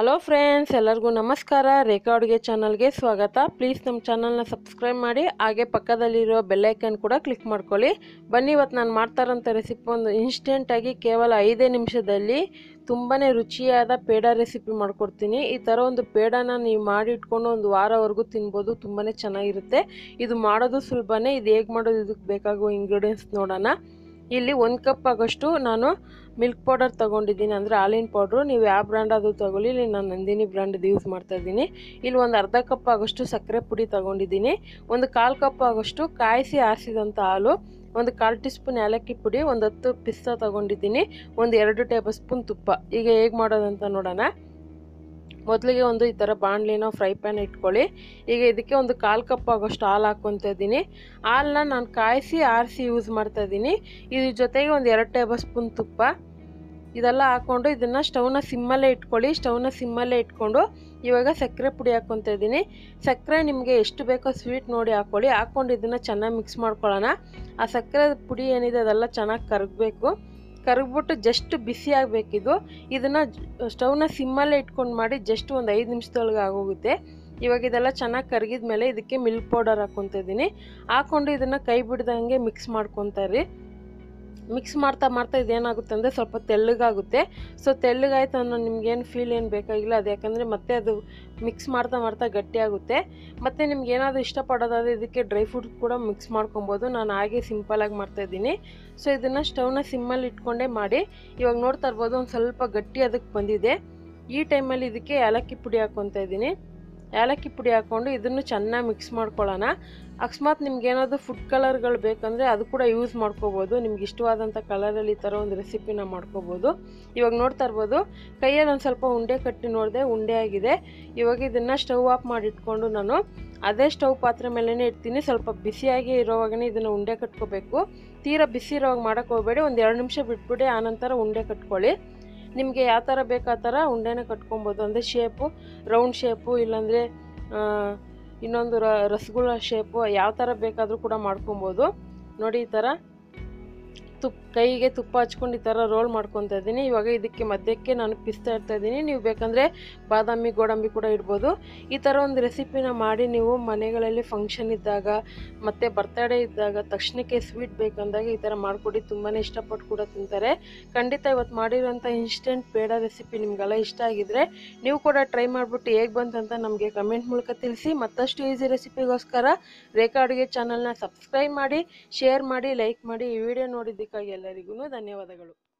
hello friends ಎಲ್ಲರಿಗೂ ನಮಸ್ಕಾರ ರೇಖಾ ಅಡುಗೆ ಚಾನಲ್ಗೆ ಸ್ವಾಗತ ಪ್ಲೀಸ್ ನಮ್ಮ ಚಾನಲ್ನ ಸಬ್ಸ್ಕ್ರೈಬ್ ಮಾಡಿ ಹಾಗೆ ಪಕ್ಕದಲ್ಲಿರೋ ಬೆಲ್ಲೈಕನ್ ಕೂಡ ಕ್ಲಿಕ್ ಮಾಡ್ಕೊಳ್ಳಿ ಬನ್ನಿ ಇವತ್ತು ನಾನು ಮಾಡ್ತಾರಂಥ ರೆಸಿಪಿ ಒಂದು ಇನ್ಸ್ಟೆಂಟಾಗಿ ಕೇವಲ ಐದೇ ನಿಮಿಷದಲ್ಲಿ ತುಂಬಾ ರುಚಿಯಾದ ಪೇಡ ರೆಸಿಪಿ ಮಾಡ್ಕೊಡ್ತೀನಿ ಈ ಥರ ಒಂದು ಪೇಡನ ನೀವು ಮಾಡಿ ಇಟ್ಕೊಂಡು ಒಂದು ವಾರವರೆಗೂ ತಿನ್ಬೋದು ತುಂಬಾ ಚೆನ್ನಾಗಿರುತ್ತೆ ಇದು ಮಾಡೋದು ಸುಲಭನೇ ಇದು ಹೇಗೆ ಮಾಡೋದು ಇದಕ್ಕೆ ಬೇಕಾಗುವ ಇಂಗ್ರೀಡಿಯೆಂಟ್ಸ್ ನೋಡೋಣ ಇಲ್ಲಿ ಒಂದು ಕಪ್ ಆಗೋಷ್ಟು ನಾನು ಮಿಲ್ಕ್ ಪೌಡರ್ ತೊಗೊಂಡಿದ್ದೀನಿ ಅಂದರೆ ಹಾಲಿನ ಪೌಡ್ರು ನೀವು ಯಾವ ಬ್ರ್ಯಾಂಡ್ ಅದು ತೊಗೊಳ್ಳಿ ಇಲ್ಲಿ ನಾನು ನಂದಿನಿ ಬ್ರ್ಯಾಂಡ್ದು ಯೂಸ್ ಮಾಡ್ತಾ ಇದ್ದೀನಿ ಇಲ್ಲಿ ಒಂದು ಅರ್ಧ ಕಪ್ ಆಗೋಷ್ಟು ಸಕ್ಕರೆ ಪುಡಿ ತೊಗೊಂಡಿದ್ದೀನಿ ಒಂದು ಕಾಲು ಕಪ್ ಆಗೋಷ್ಟು ಕಾಯಿಸಿ ಆರಿಸಿದಂಥ ಹಾಲು ಒಂದು ಕಾಲು ಟೀ ಸ್ಪೂನ್ ಏಲಕ್ಕಿ ಪುಡಿ ಒಂದು ಹತ್ತು ಪಿಸ್ತಾ ತೊಗೊಂಡಿದ್ದೀನಿ ಒಂದು ಎರಡು ಟೇಬಲ್ ಸ್ಪೂನ್ ತುಪ್ಪ ಈಗ ಹೇಗೆ ಮಾಡೋದಂತ ನೋಡೋಣ ಮೊದಲಿಗೆ ಒಂದು ಈ ಥರ ಬಾಣಲಿನ ಫ್ರೈ ಪ್ಯಾನ್ ಇಟ್ಕೊಳ್ಳಿ ಈಗ ಇದಕ್ಕೆ ಒಂದು ಕಾಲು ಕಪ್ ಆಗೋಷ್ಟು ಹಾಲು ಹಾಕ್ಕೊತಾ ಇದ್ದೀನಿ ಹಾಲನ್ನ ನಾನು ಕಾಯಿಸಿ ಆರಿಸಿ ಯೂಸ್ ಮಾಡ್ತಾ ಇದ್ದೀನಿ ಇದ್ರ ಜೊತೆಗೆ ಒಂದು ಎರಡು ಟೇಬಲ್ ಸ್ಪೂನ್ ತುಪ್ಪ ಇದೆಲ್ಲ ಹಾಕ್ಕೊಂಡು ಇದನ್ನು ಸ್ಟವ್ನ ಸಿಮ್ಮಲ್ಲೇ ಇಟ್ಕೊಳ್ಳಿ ಸ್ಟವ್ನ ಸಿಮ್ಮಲ್ಲೇ ಇಟ್ಕೊಂಡು ಇವಾಗ ಸಕ್ಕರೆ ಪುಡಿ ಹಾಕ್ಕೊತಾ ಇದ್ದೀನಿ ಸಕ್ಕರೆ ನಿಮಗೆ ಎಷ್ಟು ಬೇಕೋ ಸ್ವೀಟ್ ನೋಡಿ ಹಾಕ್ಕೊಳ್ಳಿ ಹಾಕ್ಕೊಂಡು ಇದನ್ನು ಚೆನ್ನಾಗಿ ಮಿಕ್ಸ್ ಮಾಡ್ಕೊಳ್ಳೋಣ ಆ ಸಕ್ಕರೆ ಪುಡಿ ಏನಿದೆ ಅದೆಲ್ಲ ಚೆನ್ನಾಗಿ ಕರಗಬೇಕು ಕರಗ್ಬಿಟ್ಟು ಜಸ್ಟ್ ಬಿಸಿ ಆಗಬೇಕಿದು ಇದನ್ನು ಸ್ಟವ್ನ ಸಿಮ್ಮಲ್ಲೇ ಇಟ್ಕೊಂಡು ಮಾಡಿ ಜಸ್ಟ್ ಒಂದು ಐದು ನಿಮಿಷದೊಳಗೆ ಆಗೋಗುತ್ತೆ ಇವಾಗ ಇದೆಲ್ಲ ಚೆನ್ನಾಗಿ ಕರಗಿದ ಮೇಲೆ ಇದಕ್ಕೆ ಮಿಲ್ಕ್ ಪೌಡರ್ ಹಾಕ್ಕೊತಾ ಇದ್ದೀನಿ ಹಾಕ್ಕೊಂಡು ಇದನ್ನು ಕೈ ಬಿಡ್ದಂಗೆ ಮಿಕ್ಸ್ ಮಾಡ್ಕೊತಾರೆ ಮಿಕ್ಸ್ ಮಾಡ್ತಾ ಮಾಡ್ತಾ ಇದೇನಾಗುತ್ತೆ ಅಂದರೆ ಸ್ವಲ್ಪ ತೆಳ್ಳಗಾಗುತ್ತೆ ಸೊ ತೆಳ್ಳಗಾಯ್ತು ಅನ್ನೋ ನಿಮ್ಗೇನು ಫೀಲ್ ಏನು ಬೇಕಾಗಿಲ್ಲ ಅದು ಯಾಕಂದರೆ ಮತ್ತೆ ಅದು ಮಿಕ್ಸ್ ಮಾಡ್ತಾ ಮಾಡ್ತಾ ಗಟ್ಟಿಯಾಗುತ್ತೆ ಮತ್ತು ನಿಮ್ಗೆ ಏನಾದರೂ ಇಷ್ಟಪಡೋದಾದರೆ ಇದಕ್ಕೆ ಡ್ರೈ ಫ್ರೂಟ್ ಕೂಡ ಮಿಕ್ಸ್ ಮಾಡ್ಕೊಬೋದು ನಾನು ಹಾಗೆ ಸಿಂಪಲಾಗಿ ಮಾಡ್ತಾಯಿದ್ದೀನಿ ಸೊ ಇದನ್ನು ಸ್ಟವ್ನ ಸಿಮ್ಮಲ್ಲಿ ಇಟ್ಕೊಂಡೇ ಮಾಡಿ ಇವಾಗ ನೋಡ್ತಾ ಇರ್ಬೋದು ಒಂದು ಸ್ವಲ್ಪ ಗಟ್ಟಿ ಅದಕ್ಕೆ ಬಂದಿದೆ ಈ ಟೈಮಲ್ಲಿ ಇದಕ್ಕೆ ಏಲಕ್ಕಿ ಪುಡಿ ಹಾಕ್ಕೊತಾ ಇದ್ದೀನಿ ಏಲಕ್ಕಿ ಪುಡಿ ಹಾಕ್ಕೊಂಡು ಇದನ್ನು ಚೆನ್ನಾಗಿ ಮಿಕ್ಸ್ ಮಾಡ್ಕೊಳ್ಳೋಣ ಅಕಸ್ಮಾತ್ ನಿಮ್ಗೆ ಏನಾದರೂ ಫುಡ್ ಕಲರ್ಗಳು ಬೇಕಂದರೆ ಅದು ಕೂಡ ಯೂಸ್ ಮಾಡ್ಕೋಬೋದು ನಿಮ್ಗೆ ಇಷ್ಟವಾದಂಥ ಕಲರಲ್ಲಿ ಈ ಥರ ಒಂದು ರೆಸಿಪಿನ ಮಾಡ್ಕೋಬೋದು ಇವಾಗ ನೋಡ್ತಾ ಇರ್ಬೋದು ಕೈಯಲ್ಲಿ ಒಂದು ಸ್ವಲ್ಪ ಉಂಡೆ ಕಟ್ಟಿ ನೋಡಿದೆ ಉಂಡೆ ಆಗಿದೆ ಇವಾಗ ಇದನ್ನು ಸ್ಟವ್ ಆಫ್ ಮಾಡಿ ಇಟ್ಕೊಂಡು ನಾನು ಅದೇ ಸ್ಟವ್ ಪಾತ್ರೆ ಮೇಲೇ ಇಡ್ತೀನಿ ಸ್ವಲ್ಪ ಬಿಸಿಯಾಗಿ ಇರೋವಾಗನೇ ಇದನ್ನು ಉಂಡೆ ಕಟ್ಕೋಬೇಕು ತೀರಾ ಬಿಸಿ ಇರೋವಾಗ ಮಾಡೋಕ್ಕೆ ಹೋಗಬೇಡಿ ಒಂದು ಎರಡು ನಿಮಿಷ ಬಿಟ್ಬಿಡಿ ಆನಂತರ ಉಂಡೆ ಕಟ್ಕೊಳ್ಳಿ ನಿಮಗೆ ಯಾವ ಥರ ಬೇಕು ಆ ಥರ ಉಂಡೆನ ಕಟ್ಕೊಬೋದು ಅಂದರೆ ಶೇಪು ರೌಂಡ್ ಶೇಪು ಇಲ್ಲಾಂದರೆ ಇನ್ನೊಂದು ರ ರಸಗುಲ್ಲ ಶೇಪು ಯಾವ ಥರ ಬೇಕಾದರೂ ಕೂಡ ಮಾಡ್ಕೊಬೋದು ನೋಡಿ ಈ ಥರ ತುಪ್ಪ ಕೈಗೆ ತುಪ್ಪ ಹಚ್ಕೊಂಡು ಈ ಥರ ರೋಲ್ ಮಾಡ್ಕೊತಾ ಇದ್ದೀನಿ ಇವಾಗ ಇದಕ್ಕೆ ಮಧ್ಯಕ್ಕೆ ನಾನು ಪಿಸ್ತಾ ಇರ್ತಾ ಇದ್ದೀನಿ ನೀವು ಬೇಕಂದರೆ ಬಾದಾಮಿ ಗೋಡಂಬಿ ಕೂಡ ಇಡ್ಬೋದು ಈ ಥರ ಒಂದು ರೆಸಿಪಿನ ಮಾಡಿ ನೀವು ಮನೆಗಳಲ್ಲಿ ಫಂಕ್ಷನ್ ಇದ್ದಾಗ ಮತ್ತು ಬರ್ತಡೇ ಇದ್ದಾಗ ತಕ್ಷಣಕ್ಕೆ ಸ್ವೀಟ್ ಬೇಕಂದಾಗ ಈ ಥರ ಮಾಡಿಕೊಡಿ ತುಂಬಾ ಇಷ್ಟಪಟ್ಟು ಕೂಡ ತಿಂತಾರೆ ಖಂಡಿತ ಇವತ್ತು ಮಾಡಿರೋಂಥ ಇನ್ಸ್ಟೆಂಟ್ ಪೇಡ ರೆಸಿಪಿ ನಿಮಗೆಲ್ಲ ಇಷ್ಟ ಆಗಿದ್ರೆ ನೀವು ಕೂಡ ಟ್ರೈ ಮಾಡಿಬಿಟ್ಟು ಹೇಗೆ ಬಂತಂತ ನಮಗೆ ಕಮೆಂಟ್ ಮೂಲಕ ತಿಳಿಸಿ ಮತ್ತಷ್ಟು ಈಸಿ ರೆಸಿಪಿಗೋಸ್ಕರ ರೇಖಾ ಅಡುಗೆ ಚಾನಲ್ನ ಸಬ್ಸ್ಕ್ರೈಬ್ ಮಾಡಿ ಶೇರ್ ಮಾಡಿ ಲೈಕ್ ಮಾಡಿ ಈ ವಿಡಿಯೋ ನೋಡಿದ್ದಕ್ಕಾಗಿ ಎಲ್ಲರಿಗೂ ಧನ್ಯವಾದಗಳು